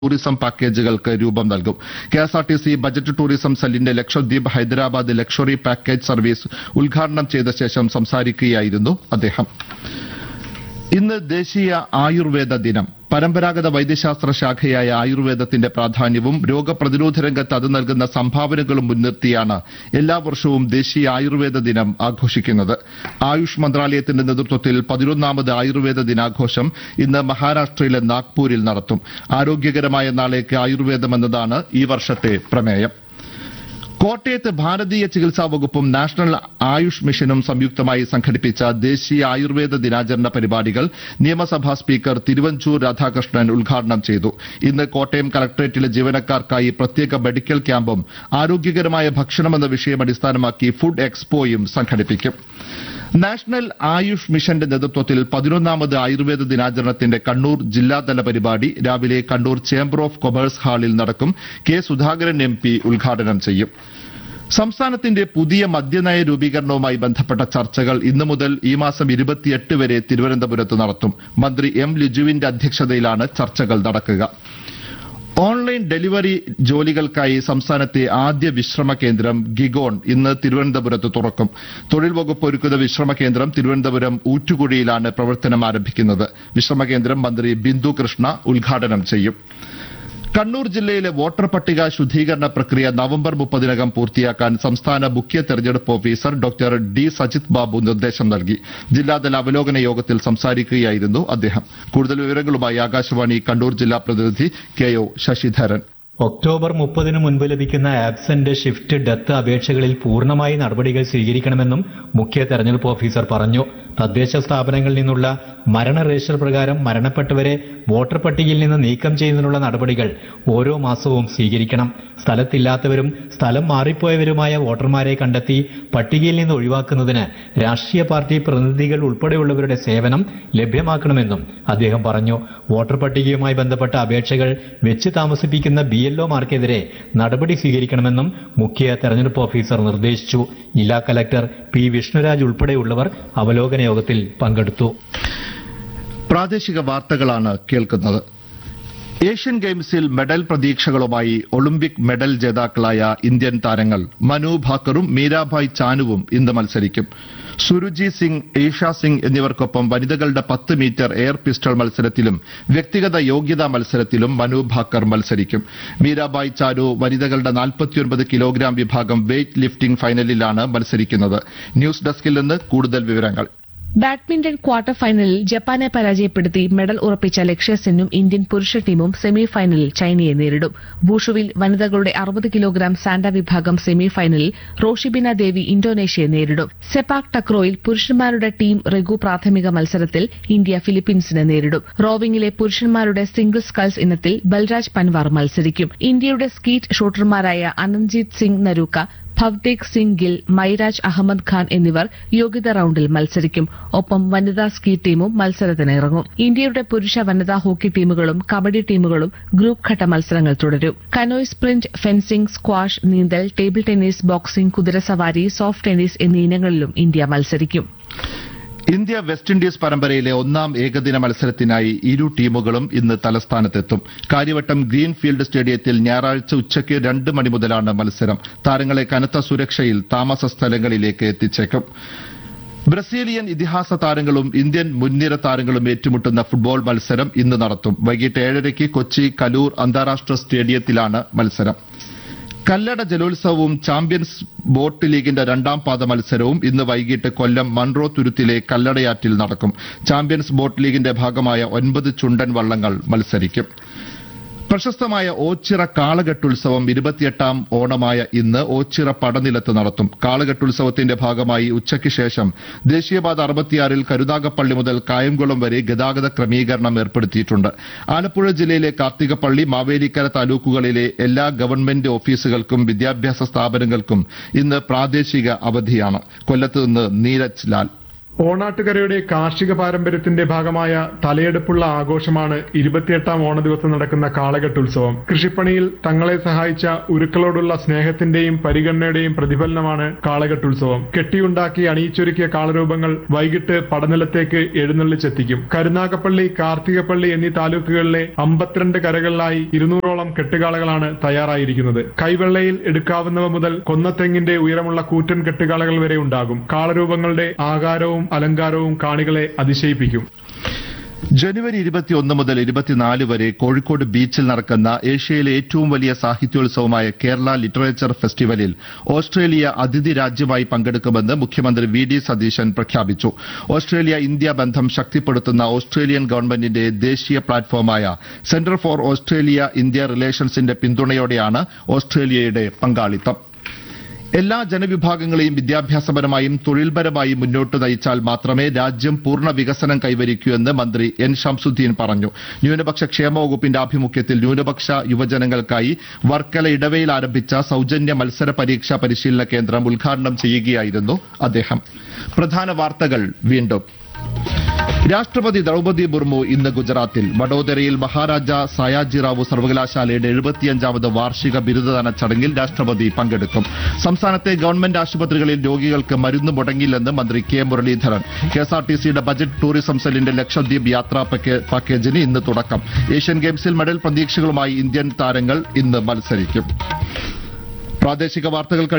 tourism പാക്കേജുകൾക്ക് രൂപം നൽകും KSRTC budget tourism സെല്ലിന്റെ Lakshadweep Hyderabad luxury package service ഉദ്ഘാടനം ചെയ്ത ശേഷം സംസാരിക്കുകയായിരുന്നു അദ്ദേഹം ഇന്ന് ദേശീയ ആയുർവേദ ദിനം പരമ്പരാഗത വൈദ്യശാസ്ത്ര ശാഖയായ ആയുർവേദത്തിന്റെ പ്രാധാന്യവും രോഗപ്രതിരോധ രംഗത്ത് അത് നൽകുന്ന സംഭാവനകളും മുൻനിർത്തിയാണ് എല്ലാ വർഷവും ദേശീയ ആയുർവേദ ദിനം ആഘോഷിക്കുന്നത് ആയുഷ് മന്ത്രാലയത്തിന്റെ നേതൃത്വത്തിൽ പതിനൊന്നാമത് ആയുർവേദ ദിനാഘോഷം ഇന്ന് മഹാരാഷ്ട്രയിലെ നാഗ്പൂരിൽ നടത്തും ആരോഗ്യകരമായ നാളേക്ക് ആയുർവേദം എന്നതാണ് ഈ വർഷത്തെ പ്രമേയം കോട്ടയത്ത് ഭാരതീയ ചികിത്സാ വകുപ്പും നാഷണൽ ആയുഷ് മിഷനും സംയുക്തമായി സംഘടിപ്പിച്ച ദേശീയ ആയുർവേദ ദിനാചരണ പരിപാടികൾ നിയമസഭാ സ്പീക്കർ തിരുവഞ്ചൂർ രാധാകൃഷ്ണൻ ഉദ്ഘാടനം ചെയ്തു ഇന്ന് കോട്ടയം കളക്ടറേറ്റിലെ ജീവനക്കാർക്കായി പ്രത്യേക മെഡിക്കൽ ക്യാമ്പും ആരോഗ്യകരമായ ഭക്ഷണം എന്ന വിഷയം അടിസ്ഥാനമാക്കി ഫുഡ് എക്സ്പോയും സംഘടിപ്പിക്കും നാഷണൽ ആയുഷ് മിഷന്റെ നേതൃത്വത്തിൽ പതിനൊന്നാമത് ആയുർവേദ ദിനാചരണത്തിന്റെ കണ്ണൂർ ജില്ലാതല പരിപാടി രാവിലെ കണ്ണൂർ ചേംബർ ഓഫ് കൊമേഴ്സ് ഹാളിൽ നടക്കും കെ സുധാകരൻ എം പി ഉദ്ഘാടനം ചെയ്യും സംസ്ഥാനത്തിന്റെ പുതിയ മദ്യനയ രൂപീകരണവുമായി ബന്ധപ്പെട്ട ചർച്ചകൾ ഇന്നു മുതൽ ഈ മാസം ഇരുപത്തിയെട്ട് വരെ തിരുവനന്തപുരത്ത് നടത്തും മന്ത്രി എം ലിജുവിന്റെ അധ്യക്ഷതയിലാണ് ചർച്ചകൾ നടക്കുക ഓൺലൈൻ ഡെലിവറി ജോലികൾക്കായി സംസ്ഥാനത്തെ ആദ്യ വിശ്രമ കേന്ദ്രം ഗിഗോൺ ഇന്ന് തിരുവനന്തപുരത്ത് തുറക്കും തൊഴിൽ വകുപ്പ് ഒരുക്കുന്ന വിശ്രമ കേന്ദ്രം തിരുവനന്തപുരം ഊറ്റുകുഴിയിലാണ് പ്രവർത്തനം ആരംഭിക്കുന്നത് വിശ്രമ കേന്ദ്രം മന്ത്രി ബിന്ദു കൃഷ്ണ ഉദ്ഘാടനം ചെയ്യും കണ്ണൂർ ജില്ലയിലെ വോട്ടർ പട്ടിക ശുദ്ധീകരണ പ്രക്രിയ നവംബർ മുപ്പതിനകം പൂർത്തിയാക്കാൻ സംസ്ഥാന മുഖ്യ തെരഞ്ഞെടുപ്പ് officer doctor D Sajith Babu നിർദ്ദേശം നൽകി ജില്ലാതല അവലോകന യോഗത്തിൽ സംസാരിക്കുകയായിരുന്നു അദ്ദേഹം കൂടുതൽ വിവരങ്ങളുമായി ആകാശവാണി കണ്ണൂർ ജില്ലാ പ്രതിനിധി കെ ഒ ശശിധരൻ ഒക്ടോബർ മുപ്പതിന് മുൻപ് ലഭിക്കുന്ന ആബ്സെന്റ് ഷിഫ്റ്റ് ഡെത്ത് അപേക്ഷകളിൽ പൂർണ്ണമായി നടപടികൾ സ്വീകരിക്കണമെന്നും മുഖ്യ തെരഞ്ഞെടുപ്പ് ഓഫീസർ പറഞ്ഞു തദ്ദേശ സ്ഥാപനങ്ങളിൽ നിന്നുള്ള മരണ രജിസ്റ്റർ പ്രകാരം മരണപ്പെട്ടവരെ വോട്ടർ പട്ടികയിൽ നിന്ന് നീക്കം ചെയ്യുന്നതിനുള്ള നടപടികൾ ഓരോ മാസവും സ്വീകരിക്കണം സ്ഥലത്തില്ലാത്തവരും സ്ഥലം മാറിപ്പോയവരുമായ വോട്ടർമാരെ കണ്ടെത്തി പട്ടികയിൽ നിന്ന് ഒഴിവാക്കുന്നതിന് രാഷ്ട്രീയ പാർട്ടി പ്രതിനിധികൾ ഉൾപ്പെടെയുള്ളവരുടെ സേവനം ലഭ്യമാക്കണമെന്നും അദ്ദേഹം പറഞ്ഞു വോട്ടർ പട്ടികയുമായി ബന്ധപ്പെട്ട അപേക്ഷകൾ വെച്ച് താമസിപ്പിക്കുന്ന ബി എൽഒമാർക്കെതിരെ നടപടി സ്വീകരിക്കണമെന്നും മുഖ്യ തെരഞ്ഞെടുപ്പ് ഓഫീസർ നിർദ്ദേശിച്ചു ജില്ലാ കലക്ടർ പി വിഷ്ണുരാജ് ഉൾപ്പെടെയുള്ളവർ അവലോകന യോഗത്തിൽ പങ്കെടുത്തു പ്രാദേശിക വാർത്തകളാണ് കേൾക്കുന്നത് ഏഷ്യൻ ഗെയിംസിൽ മെഡൽ പ്രതീക്ഷകളുമായി ഒളിമ്പിക് മെഡൽ ജേതാക്കളായ ഇന്ത്യൻ താരങ്ങൾ മനു ഭാക്കറും മീരാഭായ് ചാനുവും ഇന്ന് മത്സരിക്കും സുരുജി സിംഗ് ഈഷ സിംഗ് എന്നിവർക്കൊപ്പം വനിതകളുടെ പത്ത് മീറ്റർ എയർ പിസ്റ്റൾ മത്സരത്തിലും വ്യക്തിഗത യോഗ്യതാ മത്സരത്തിലും മനു ഭാക്കർ മത്സരിക്കും മീരാഭായ് ചാനു വനിതകളുടെ നാൽപ്പത്തിയൊൻപത് കിലോഗ്രാം വിഭാഗം വെയ്റ്റ് ലിഫ്റ്റിംഗ് ഫൈനലിലാണ് മത്സരിക്കുന്നത് ന്യൂസ് ഡെസ്കിൽ നിന്ന് കൂടുതൽ വിവരങ്ങൾ ബാഡ്മിന്റൺ ക്വാർട്ടർ ഫൈനലിൽ ജപ്പാനെ പരാജയപ്പെടുത്തി മെഡൽ ഉറപ്പിച്ച ലക്ഷ്യ സെന്നും ഇന്ത്യൻ പുരുഷ ടീമും സെമി ഫൈനലിൽ ചൈനയെ നേരിടും വൂഷുവിൽ വനിതകളുടെ അറുപത് കിലോഗ്രാം സാൻഡ വിഭാഗം സെമി ഫൈനലിൽ റോഷിബിന ദേവി ഇന്തോനേഷ്യയെ നേരിടും സെപാക് ടക്രോയിൽ പുരുഷന്മാരുടെ ടീം റെഗു പ്രാഥമിക മത്സരത്തിൽ ഇന്ത്യ ഫിലിപ്പീൻസിനെ നേരിടും റോവിംഗിലെ പുരുഷന്മാരുടെ സിംഗിൾ സ്കൾസ് ഇനത്തിൽ ബൽരാജ് പൻവാർ മത്സരിക്കും ഇന്ത്യയുടെ സ്കീറ്റ് ഷൂട്ടർമാരായ അനന്ത്ജീത് സിംഗ് നരൂക്ക ഭവ്തേക് സിംഗ് ഗിൽ മൈരാജ് അഹമ്മദ് ഖാൻ എന്നിവർ യോഗ്യതാ റൌണ്ടിൽ മത്സരിക്കും ഒപ്പം വനിതാ സ്കീ ടീമും മത്സരത്തിന് ഇറങ്ങും ഇന്ത്യയുടെ പുരുഷ വനിതാ ഹോക്കി ടീമുകളും കബഡി ടീമുകളും ഗ്രൂപ്പ് ഘട്ട മത്സരങ്ങൾ തുടരും കനോയ് സ്പ്രിന്റ് ഫെൻസിംഗ് സ്ക്വാഷ് നീന്തൽ ടേബിൾ ടെന്നീസ് ബോക്സിംഗ് കുതിരസവാരി സോഫ്റ്റ് ടെന്നീസ് എന്നീ ഇനങ്ങളിലും ഇന്ത്യ മത്സരിക്കും ഇന്ത്യ വെസ്റ്റ് ഇൻഡീസ് പരമ്പരയിലെ ഒന്നാം ഏകദിന മത്സരത്തിനായി ഇരു ടീമുകളും ഇന്ന് തലസ്ഥാനത്തെത്തും കാര്യവട്ടം ഗ്രീൻഫീൽഡ് സ്റ്റേഡിയത്തിൽ ഞായറാഴ്ച ഉച്ചയ്ക്ക് രണ്ട് മണി മുതലാണ് മത്സരം താരങ്ങളെ കനത്ത സുരക്ഷയിൽ താമസ സ്ഥലങ്ങളിലേക്ക് എത്തിച്ചേക്കും ബ്രസീലിയൻ ഇതിഹാസ താരങ്ങളും ഇന്ത്യൻ മുൻനിര താരങ്ങളും ഏറ്റുമുട്ടുന്ന ഫുട്ബോൾ മത്സരം ഇന്ന് നടത്തും വൈകിട്ട് ഏഴരയ്ക്ക് കൊച്ചി കലൂർ അന്താരാഷ്ട്ര സ്റ്റേഡിയത്തിലാണ് മത്സരം കല്ലട ജലോത്സവവും ചാമ്പ്യൻസ് ബോട്ട് ലീഗിന്റെ രണ്ടാം പാദ മത്സരവും ഇന്ന് വൈകിട്ട് കൊല്ലം മൺറോ തുരുത്തിലെ കല്ലടയാറ്റിൽ നടക്കും ചാമ്പ്യൻസ് ബോട്ട് ലീഗിന്റെ ഭാഗമായ ഒൻപത് ചുണ്ടൻ വള്ളങ്ങൾ മത്സരിക്കും പ്രശസ്തമായ ഓച്ചിറ കാളകെട്ടുത്സവം ഇരുപത്തിയെട്ടാം ഓണമായ ഇന്ന് ഓച്ചിറ പടനിലത്ത് നടത്തും കാളകെട്ടുത്സവത്തിന്റെ ഭാഗമായി ഉച്ചയ്ക്ക് ശേഷം ദേശീയപാത അറുപത്തിയാറിൽ കരുനാഗപ്പള്ളി മുതൽ കായംകുളം വരെ ഗതാഗത ക്രമീകരണം ഏർപ്പെടുത്തിയിട്ടുണ്ട് ആലപ്പുഴ ജില്ലയിലെ കാർത്തികപ്പള്ളി മാവേലിക്കര താലൂക്കുകളിലെ എല്ലാ ഗവൺമെന്റ് ഓഫീസുകൾക്കും വിദ്യാഭ്യാസ സ്ഥാപനങ്ങൾക്കും ഇന്ന് പ്രാദേശിക അവധിയാണ് കൊല്ലത്ത് നിന്ന് നീരജ് ലാൽ ഓണാട്ടുകരയുടെ കാർഷിക പാരമ്പര്യത്തിന്റെ ഭാഗമായ തലയെടുപ്പുള്ള ആഘോഷമാണ് ഇരുപത്തിയെട്ടാം ഓണ ദിവസം നടക്കുന്ന കാളകെട്ടുത്സവം കൃഷിപ്പണിയിൽ തങ്ങളെ സഹായിച്ച ഉരുക്കളോടുള്ള സ്നേഹത്തിന്റെയും പരിഗണനയുടെയും പ്രതിഫലനമാണ് കാളകെട്ടുത്സവം കെട്ടിയുണ്ടാക്കി അണിയിച്ചൊരുക്കിയ കാളരൂപങ്ങൾ വൈകിട്ട് പടനിലത്തേക്ക് എഴുന്നള്ളിച്ചെത്തിക്കും കരുനാഗപ്പള്ളി കാർത്തികപ്പള്ളി എന്നീ താലൂക്കുകളിലെ അമ്പത്തിരണ്ട് കരകളിലായി ഇരുന്നൂറോളം കെട്ടുകാളകളാണ് തയ്യാറായിരിക്കുന്നത് കൈവെള്ളയിൽ എടുക്കാവുന്നവ മുതൽ കൊന്നത്തെങ്ങിന്റെ ഉയരമുള്ള കൂറ്റൻ കെട്ടുകാളകൾ വരെ ഉണ്ടാകും കാളരൂപങ്ങളുടെ ആകാരവും അലങ്കാരവും കാണികളെ അതിശയിപ്പിക്കും ജനുവരി ഇരുപത്തിയൊന്ന് മുതൽ ഇരുപത്തിനാല് വരെ കോഴിക്കോട് ബീച്ചിൽ നടക്കുന്ന ഏഷ്യയിലെ ഏറ്റവും വലിയ സാഹിത്യോത്സവമായ കേരള ലിറ്ററേച്ചർ ഫെസ്റ്റിവലിൽ ഓസ്ട്രേലിയ അതിഥി രാജ്യമായി പങ്കെടുക്കുമെന്ന് മുഖ്യമന്ത്രി വി ഡി സതീശൻ പ്രഖ്യാപിച്ചു ഓസ്ട്രേലിയ ഇന്ത്യ ബന്ധം ശക്തിപ്പെടുത്തുന്ന ഓസ്ട്രേലിയൻ ഗവൺമെന്റിന്റെ ദേശീയ പ്ലാറ്റ്ഫോമായ സെന്റർ ഫോർ ഓസ്ട്രേലിയ ഇന്ത്യ റിലേഷൻസിന്റെ പിന്തുണയോടെയാണ് ഓസ്ട്രേലിയയുടെ പങ്കാളിത്തം എല്ലാ ജനവിഭാഗങ്ങളെയും വിദ്യാഭ്യാസപരമായും തൊഴിൽപരമായും മുന്നോട്ട് നയിച്ചാൽ മാത്രമേ രാജ്യം പൂർണ്ണ വികസനം കൈവരിക്കൂ എന്ന് മന്ത്രി എൻ ഷംസുദ്ദീൻ പറഞ്ഞു ന്യൂനപക്ഷ ക്ഷേമ വകുപ്പിന്റെ ആഭിമുഖ്യത്തിൽ ന്യൂനപക്ഷ യുവജനങ്ങൾക്കായി വർക്കല ഇടവയിൽ ആരംഭിച്ച സൌജന്യ മത്സര പരീക്ഷാ പരിശീലന കേന്ദ്രം ഉദ്ഘാടനം ചെയ്യുകയായിരുന്നു അദ്ദേഹം പ്രധാന വാർത്തകൾ വീണ്ടും രാഷ്ട്രപതി ദ്രൌപദി മുർമു ഇന്ന് ഗുജറാത്തിൽ വഡോദരയിൽ മഹാരാജ സയാജിറാവു സർവകലാശാലയുടെ എഴുപത്തിയഞ്ചാമത് വാർഷിക ബിരുദദാന ചടങ്ങിൽ രാഷ്ട്രപതി പങ്കെടുക്കും സംസ്ഥാനത്തെ ഗവൺമെന്റ് ആശുപത്രികളിൽ രോഗികൾക്ക് മരുന്ന് മുടങ്ങില്ലെന്ന് മന്ത്രി കെ മുരളീധരൻ കെഎസ്ആർടിസിയുടെ ബജറ്റ് ടൂറിസം സെല്ലിന്റെ ലക്ഷദ്വീപ് യാത്രാ പാക്കേ- പാക്കേജിന് ഇന്ന് തുടക്കം ഏഷ്യൻ ഗെയിംസിൽ മെഡൽ പ്രതീക്ഷകളുമായി ഇന്ത്യൻ താരങ്ങൾ ഇന്ന് മത്സരിക്കും പ്രാദേശിക വാർത്തകൾ കഴിഞ്ഞു